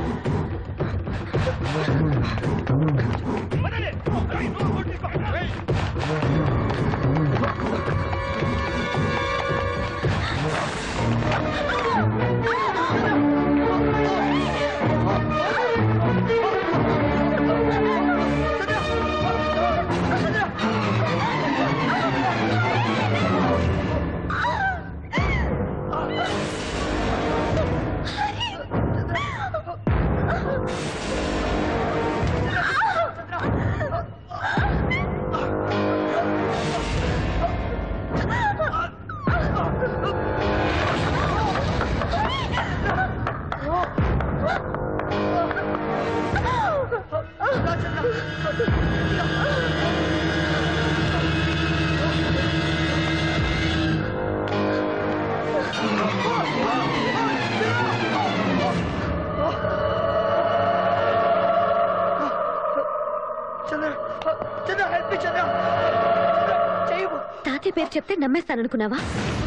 తాతయ్య పేరు చెప్తే నమ్మేస్తాననుకున్నావా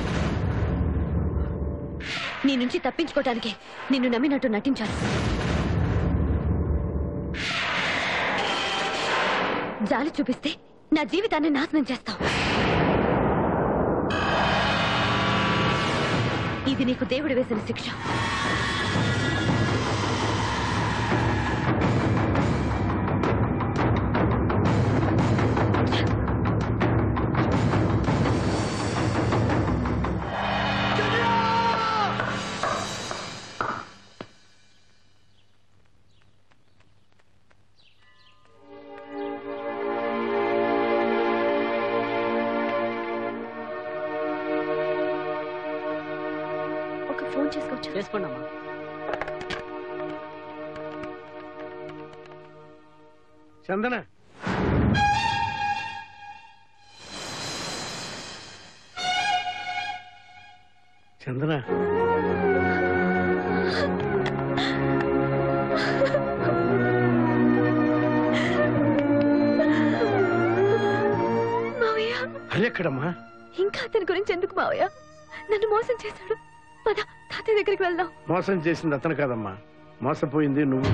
నీ నుంచి తప్పించుకోవటానికి నిన్ను నమ్మినట్టు నటించాను జాలి చూపిస్తే నా జీవితాన్ని నాశనం చేస్తావు ఇది నీకు దేవుడు వేసిన శిక్ష ఒక ఫోన్ చేసుకోవచ్చు చేసుకోండి అమ్మా చందన చందన మావయ్య అరెక్కడమ్మా ఇంకా అతని గురించి ఎందుకు మావయ్య నన్ను మోసం చేశాడు పద తాతయ్య దగ్గరికి వెళ్దాం మోసం చేసింది అతను కాదమ్మా మోసపోయింది నువ్వు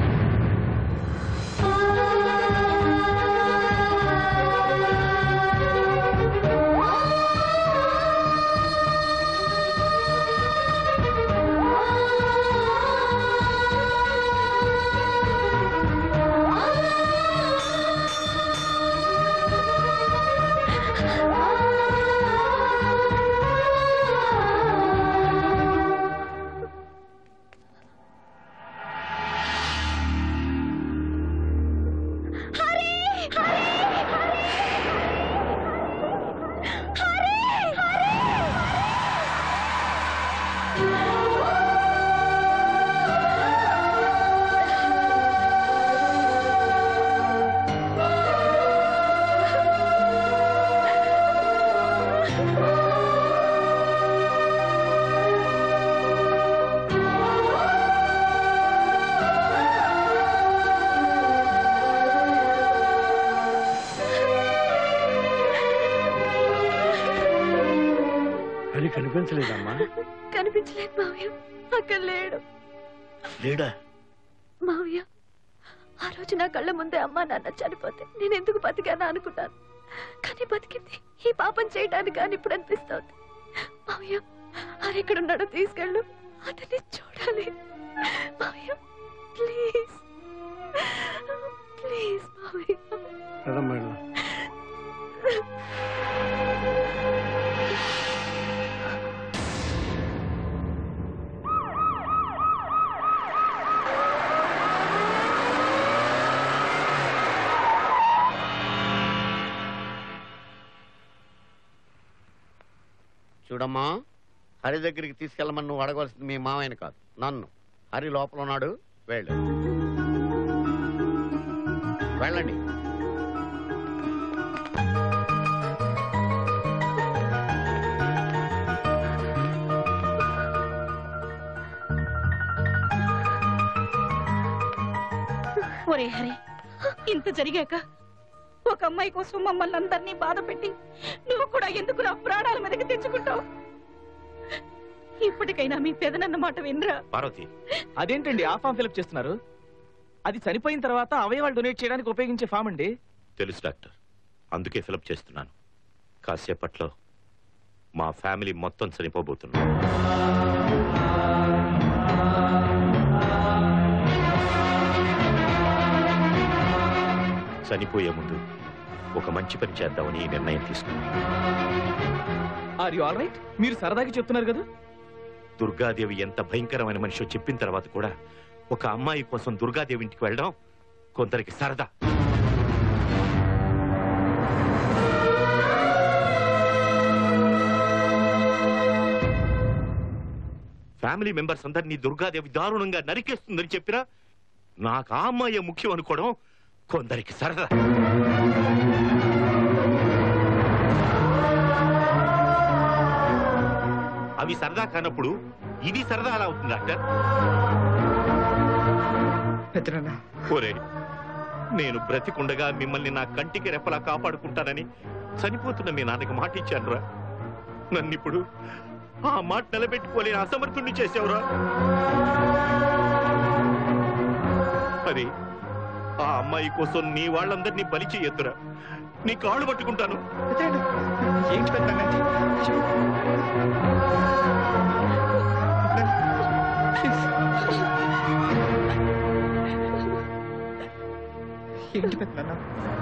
హరి కనిపించలేదమ్మా కనిపించలేదు మావయ్య అక్కడ లేడు లేడా మావయ్య ఆ రోజు నా కళ్ళ ముందే అమ్మా నాన్న చనిపోతే నేను ఎందుకు బతికానా అనుకున్నాను కానీ బతికింది ఈ పాపం చేయడానికి కానీ ఇప్పుడు అనిపిస్తోంది మావయ్య అది ఎక్కడున్నాడో తీసుకెళ్ళు అతన్ని చూడాలి మావయ్య ప్లీజ్ ప్లీజ్ మావయ్య రమ్మా వెళ్దాం. చూడమ్మా హరి దగ్గరికి తీసుకెళ్ళమని నువ్వు అడగవలసింది మీ మామయ్యని కాదు నన్ను హరి లోపల ఉన్నాడు వెళ్ళు వెళ్ళండి ఒరే హరి ఇంత జరిగాక ఒక అమ్మాయి కోసం మమ్మల్ని అందరినీ బాధ పెట్టి నువ్వు కూడా ఎందుకు నా ప్రాణాల మీదకి తెచ్చుకుంటావు ఇప్పటికైనా మీ పెదనన్న మాట వినరా పార్వతి అదేంటండి ఆ ఫామ్ ఫిలప్ చేస్తున్నారు అది చనిపోయిన తర్వాత అవయవాలు డొనేట్ చేయడానికి ఉపయోగించే ఫామ్ అండి తెలుసు డాక్టర్ అందుకే ఫిలప్ చేస్తున్నాను కాసేపట్లో మా ఫ్యామిలీ మొత్తం చనిపోబోతున్నాం చనిపోయే ముందు ఒక మంచి పని చేద్దామని ఈ నిర్ణయం తీసుకున్నాను ఆర్ యు ఆల్ రైట్ మీరు సరదాగా చెప్తున్నారు కదా దుర్గాదేవి ఎంత భయంకరమైన మనిషో చెప్పిన తర్వాత కూడా ఒక అమ్మాయి కోసం దుర్గాదేవి ఇంటికి వెళ్ళడం కొందరికి సరదా ఫ్యామిలీ మెంబర్స్ అందరినీ దుర్గాదేవి దారుణంగా నరికేస్తుందని చెప్పినా నాకు ఆ అమ్మాయి ముఖ్యం అనుకోవడం కొందరికి సరదా అవి సరదా కానప్పుడు ఇది సరదా అలా అవుతుంది డాక్టర్ పెద్దనాన్న ఒరే నేను బ్రతికుండగా మిమ్మల్ని నా కంటికి రెప్పలా కాపాడుకుంటానని చనిపోతున్న మీ నాన్నకి మాట ఇచ్చానురా నన్నిప్పుడు ఆ మాట నిలబెట్టుకోలేని అసమర్థుణ్ణి చేసావురా అది ఆ అమ్మాయి కోసం నీ వాళ్ళందరినీ బలి చేయొద్దురా నీ కాళ్ళు పట్టుకుంటాను పెద్దనాన్న ఏంటి పెద్దనాన్న ఏంటి పెద్దనాన్న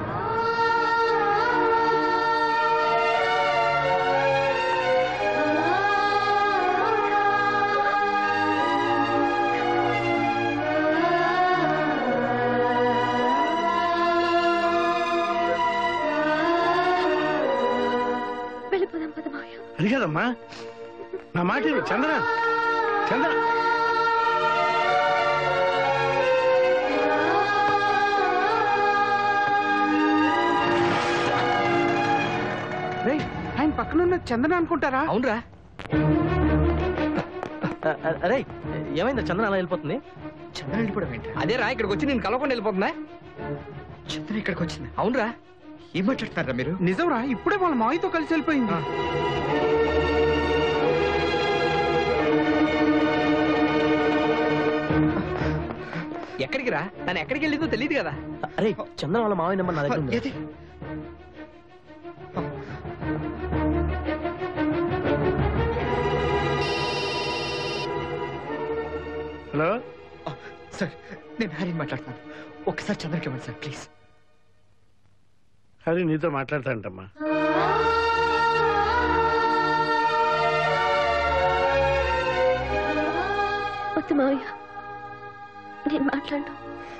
వెళ్ళిపోదాం పద మావయ్య అది కదమ్మా నా మాట విను, చంద్ర చంద్ర ఆయన పక్కన ఉన్న చందన అనుకుంటారా అవునరా అరే ఏమైందా చంద్ర అలా వెళ్ళిపోతుంది చందన వెళ్ళిపోవడం ఏంటి అదే రా ఇక్కడికి వచ్చి నేను కలవకుండా వెళ్ళిపోతుందా చందన ఇక్కడికి వచ్చింది అవునరా ఏం మాట్లాడుతున్నారా మీరు నిజంరా ఇప్పుడే వాళ్ళ మావితో కలిసి వెళ్ళిపోయింది ఎక్కడికి రా తను ఎక్కడికి వెళ్ళిందో తెలియదు కదా అరే చంద్ర వాళ్ళ మావయ్య నెంబర్ నా దగ్గర ఉంది ఏది? హలో ఆ, సార్ నేను హరిని మాట్లాడుతున్నాను ఒకసారి చంద్రకి ఇవ్వండి సార్ ప్లీజ్ హరి నీతో మాట్లాడతాంటమ్మా వద్దు మావయ్య నేను మాట్లాడను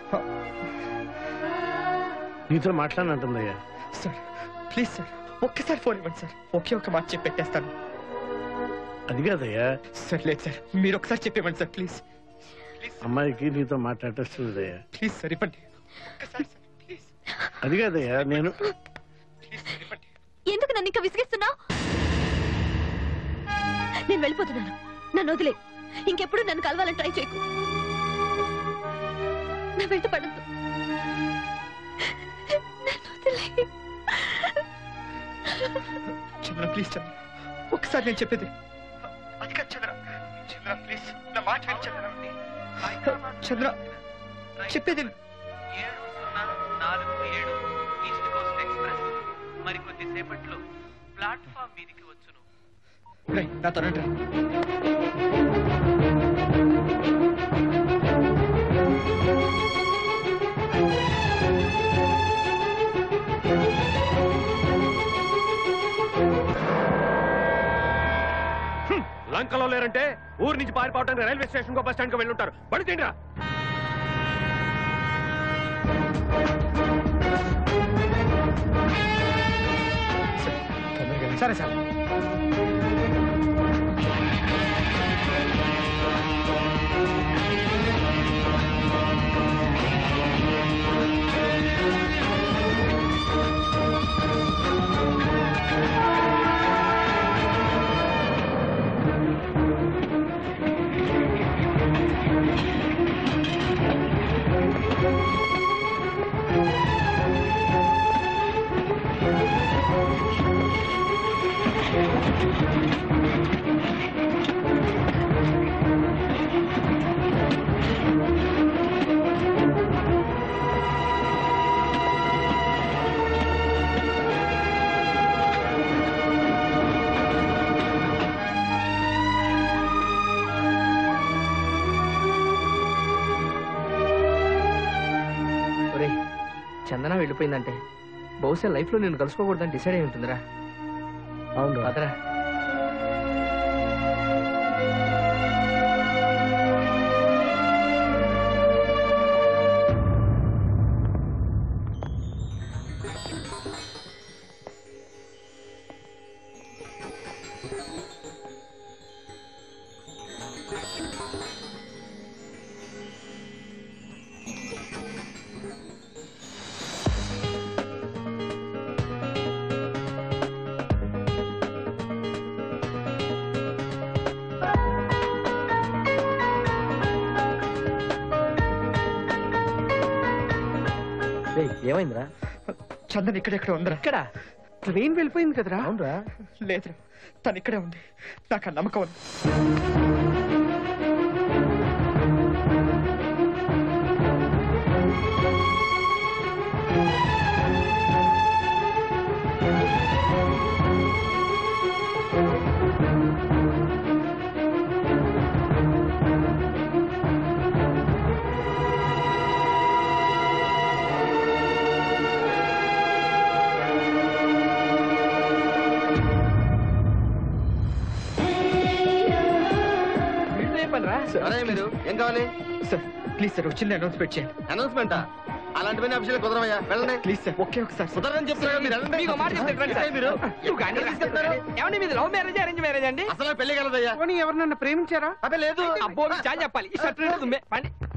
నీతో మాట్లాడనంటుందయ్యా సార్ ప్లీజ్ సార్ ఒక్కసారి ఫోన్ ఇవ్వండి సార్ ఒకే ఒక మాట చెప్పి పెట్టేస్తాను అది కాదయ్యా సార్ లేదు సార్ మీరు ఒకసారి చెప్పివ్వండి సార్ ప్లీజ్ అమ్మాయికి నీతో మాట్లాడేస్తుందయ్యా ప్లీజ్ సార్ ఇవ్వండి ఒక్కసారి సార్ ప్లీజ్ అది కాదయ్యా నేను ప్లీజ్ సార్ ఇవ్వండి ఎందుకు నన్ను ఇంకా విసిగిస్తున్నావు నేను వెళ్ళిపోతున్నాను నన్ను వదిలే ఇంకెప్పుడు నన్ను కలవాలని ట్రై చేయకు నా వెంట పడద్దు నన్ను వదిలే చంద్ర ప్లీజ్ చంద్ర ఒకసారి నేను చెప్పేది అది కాదు చంద్ర చంద్ర ప్లీజ్ నా మాట విని చంద్ర చంద్ర చెప్పేది ఏడు సున్నా నాలుగు ఏడు ఈస్ట్ కోస్ట్ ఎక్స్ప్రెస్ మరికొద్ది సేపట్లో ప్లాట్ఫామ్ మీదికి వచ్చును రేయ్, నా తనంటే లంకలో లేరంటే ఊరు నుంచి పారిపోవడానికి రైల్వే స్టేషన్ బస్ స్టాండ్ కి వెళ్ళుంటారు బడి తిండ్రా సరే సార్ చందన వెళ్ళిపోయిందంటే బహుశా లైఫ్ లో నేను కలుసుకోకూడదని డిసైడ్ అయి ఉంటుందిరా అవును పదరా ఏమైందిరా చందన్ ఇక్కడెక్కడ ఉందిరా ఇక్కడ ట్రైన్ వెళ్ళిపోయింది కదరా అవునరా లేదురా తను ఇక్కడే ఉంది నాకు ఆ నమ్మకం ఉంది వీళ్ళతో ఏ పనిరా అరే మీరు ఏం కావాలి సార్ ప్లీజ్ సార్ వచ్చింది అనౌన్స్మెంట్ చేయండి అనౌన్స్మెంటా అలాంటివన్నీ అభిషేక్ కుదరవయ్యా వెళ్ళండి ప్లీజ్ సార్ ఒకే ఒకసారి సార్ కుదరని చెప్తున్నా మీరు వెళ్ళండి మీకు మాట చెప్తే రండి సార్. ఏంటి మీరు నువ్వు కానీ రా. తీసుకెళ్తారు ఏమండి మీది లవ్ మ్యారేజ్ అరేంజ్ మ్యారేజ్ అండి అసలు పెళ్లి కలదయ్యా పోనీ ఎవరినన్నా ప్రేమించారా అబ్బే లేదు అబ్బో మీకు చాలా చెప్పాలి ఈ షర్ట్ తుమ్మే పండి